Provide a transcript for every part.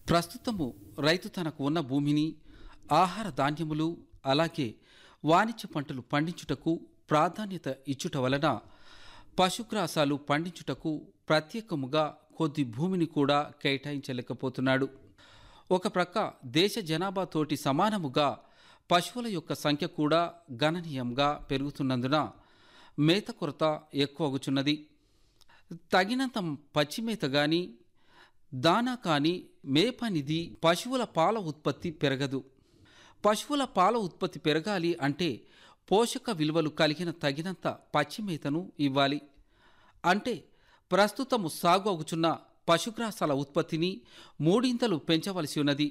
ప్రస్తుతము రైతు తనకు ఉన్న భూమిని ఆహార ధాన్యములు అలాగే వాణిజ్య పంటలు పండించుటకు ప్రాధాన్యత ఇచ్చుట వలన పశుగ్రాసాలు పండించుటకు ప్రత్యేకముగా కొద్ది భూమిని కూడా కేటాయించలేకపోతున్నాడు ఒక ప్రక్క దేశ జనాభాతోటి సమానముగా పశువుల యొక్క సంఖ్య కూడా గణనీయంగా పెరుగుతున్నందున మేత కొరత ఎక్కువగుచున్నది తగినంత పచ్చి మేత గాని దానా కానీ మేపనిది పశువుల పాల ఉత్పత్తి పెరగదు పశువుల పాల ఉత్పత్తి పెరగాలి అంటే పోషక విలువలు కలిగిన తగినంత పచ్చి మేతను ఇవ్వాలి అంటే ప్రస్తుతము సాగు అగుచున్న పశుగ్రాసాల ఉత్పత్తిని మూడింతలు పెంచవలసి ఉన్నది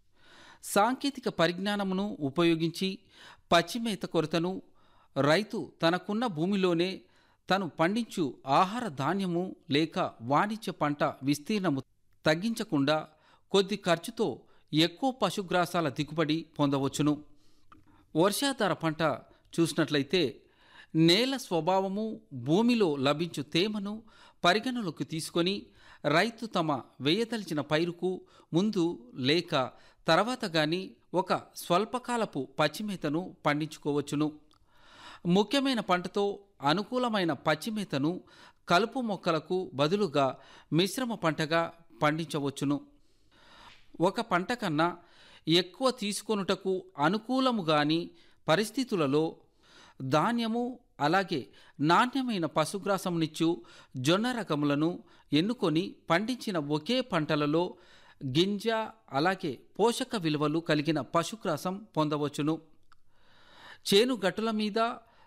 సాంకేతిక పరిజ్ఞానమును ఉపయోగించి పచ్చిమేత కొరతను రైతు తనకున్న భూమిలోనే తను పండించు ఆహార ధాన్యము లేక వాణిజ్య పంట విస్తీర్ణము తగ్గించకుండా కొద్ది ఖర్చుతో ఎక్కువ పశుగ్రాసాల దిగుబడి పొందవచ్చును వర్షాధార పంట చూసినట్లయితే నేల స్వభావము భూమిలో లభించు తేమను పరిగణలోకి తీసుకొని రైతు తమ వేయదలిచిన పైరుకు ముందు లేక తర్వాత గాని ఒక స్వల్పకాలపు పచ్చిమేతను పండించుకోవచ్చును ముఖ్యమైన పంటతో అనుకూలమైన పచ్చిమేతను కలుపు మొక్కలకు బదులుగా మిశ్రమ పంటగా పండించవచ్చును ఒక పంట కన్నా ఎక్కువ తీసుకొనుటకు అనుకూలము గాని పరిస్థితులలో ధాన్యము అలాగే నాణ్యమైన పశుగ్రాసంనిచ్చు జొన్న రకములను ఎన్నుకొని పండించిన ఒకే పంటలలో గింజ అలాగే పోషక విలువలు కలిగిన పశుగ్రాసం పొందవచ్చును చేను గట్టుల మీద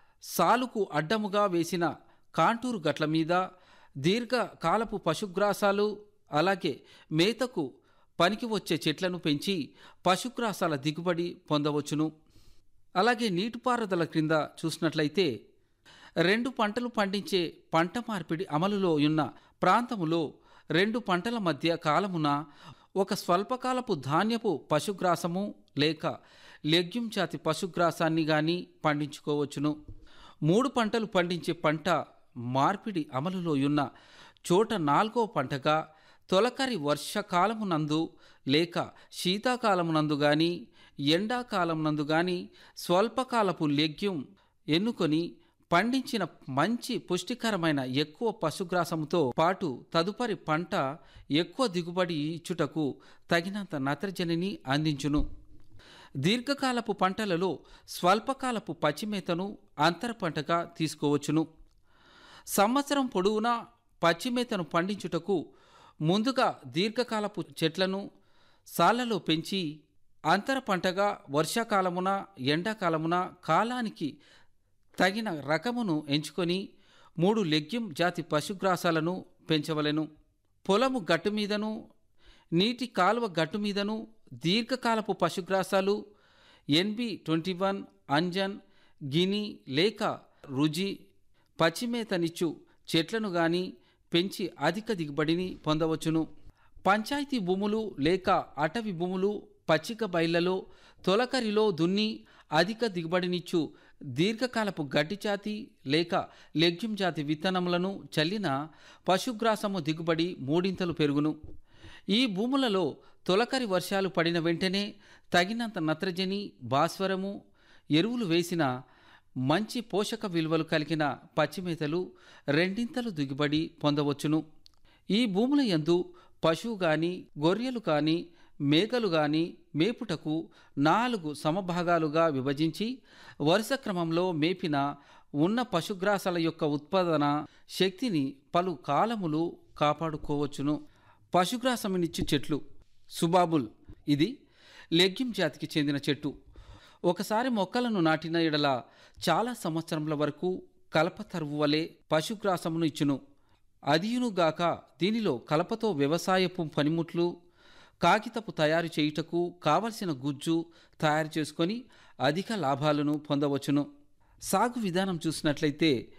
సాలుకు అడ్డముగా వేసిన కాంటూరు గట్ల మీద దీర్ఘకాలపు పశుగ్రాసాలు అలాగే మేతకు పనికి వచ్చే చెట్లను పెంచి పశుగ్రాసాల దిగుబడి పొందవచ్చును అలాగే నీటిపారుదల క్రింద చూసినట్లయితే రెండు పంటలు పండించే పంట మార్పిడి అమలులో ఉన్న ప్రాంతములో రెండు పంటల మధ్య కాలమున ఒక స్వల్పకాలపు ధాన్యపు పశుగ్రాసము లేక లెగ్యూమ్ జాతి పశుగ్రాసాన్ని గాని పండించుకోవచ్చును మూడు పంటలు పండించే పంట మార్పిడి అమలులో ఉన్న చోట నాలుగో పంటగా తొలకరి వర్షకాలమునందు లేక శీతాకాలమునందు గాని ఎండాకాలమునందు గాని స్వల్పకాలపు లెగ్యూమ్ ఎన్నుకొని పండించిన మంచి పుష్టికరమైన ఎక్కువ పశుగ్రాసముతో పాటు తదుపరి పంట ఎక్కువ దిగుబడి ఇచ్చుటకు తగినంత నత్రజనిని అందించును దీర్ఘకాలపు పంటలలో స్వల్పకాలపు పచ్చిమేతను అంతర పంటగా తీసుకోవచ్చును సంవత్సరం పొడవునా పచ్చిమేతను పండించుటకు ముందుగా దీర్ఘకాలపు చెట్లను సాళ్లలో పెంచి అంతర పంటగా వర్షాకాలమున ఎండాకాలమున కాలానికి తగిన రకమును ఎంచుకొని మూడు లెగ్యూమ్ జాతి పశుగ్రాసాలను పెంచవలెను పొలము గట్టు మీదను నీటి కాలువ గట్టు మీదను దీర్ఘకాలపు పశుగ్రాసాలు ఎన్బి ట్వంటీ వన్ అంజన్ గిని లేక రుజి పచ్చిమేతనిచ్చు చెట్లను గాని పెంచి అధిక దిగుబడిని పొందవచ్చును పంచాయతీ భూములు లేక అటవీ భూములు పచ్చిక బయళ్లలో తొలకరిలో దున్ని అధిక దిగుబడినిచ్చు దీర్ఘకాలపు గడ్డి జాతి లేక లెగ్యూమ్ జాతి విత్తనములను చల్లిన పశుగ్రాసము దిగుబడి మూడింతలు పెరుగును ఈ భూములలో తొలకరి వర్షాలు పడిన వెంటనే తగినంత నత్రజని భాస్వరము ఎరువులు వేసిన మంచి పోషక విలువలు కలిగిన పచ్చిమేతలు రెండింతలు దిగుబడి పొందవచ్చును ఈ భూముల యందు పశువు గాని గొర్రెలు కాని మేకలు గాని మేపుటకు నాలుగు సమభాగాలుగా విభజించి వరుస క్రమంలో మేపిన ఉన్న పశుగ్రాసాల యొక్క ఉత్పాదన శక్తిని పలు కాలములు కాపాడుకోవచ్చును పశుగ్రాసమునిచ్చు చెట్లు సుబాబుల్ ఇది లెగ్యూమ్ జాతికి చెందిన చెట్టు ఒకసారి మొక్కలను నాటిన ఎడల చాలా సంవత్సరముల వరకు కలపతరువు వలె పశుగ్రాసమును ఇచ్చును అదియునుగాక దీనిలో కలపతో వ్యవసాయపు పనిముట్లు కాగితపు తయారు చేయుటకు కావలసిన గుజ్జు తయారు చేసుకొని అధిక లాభాలను పొందవచ్చును సాగు విధానం చూసినట్లయితే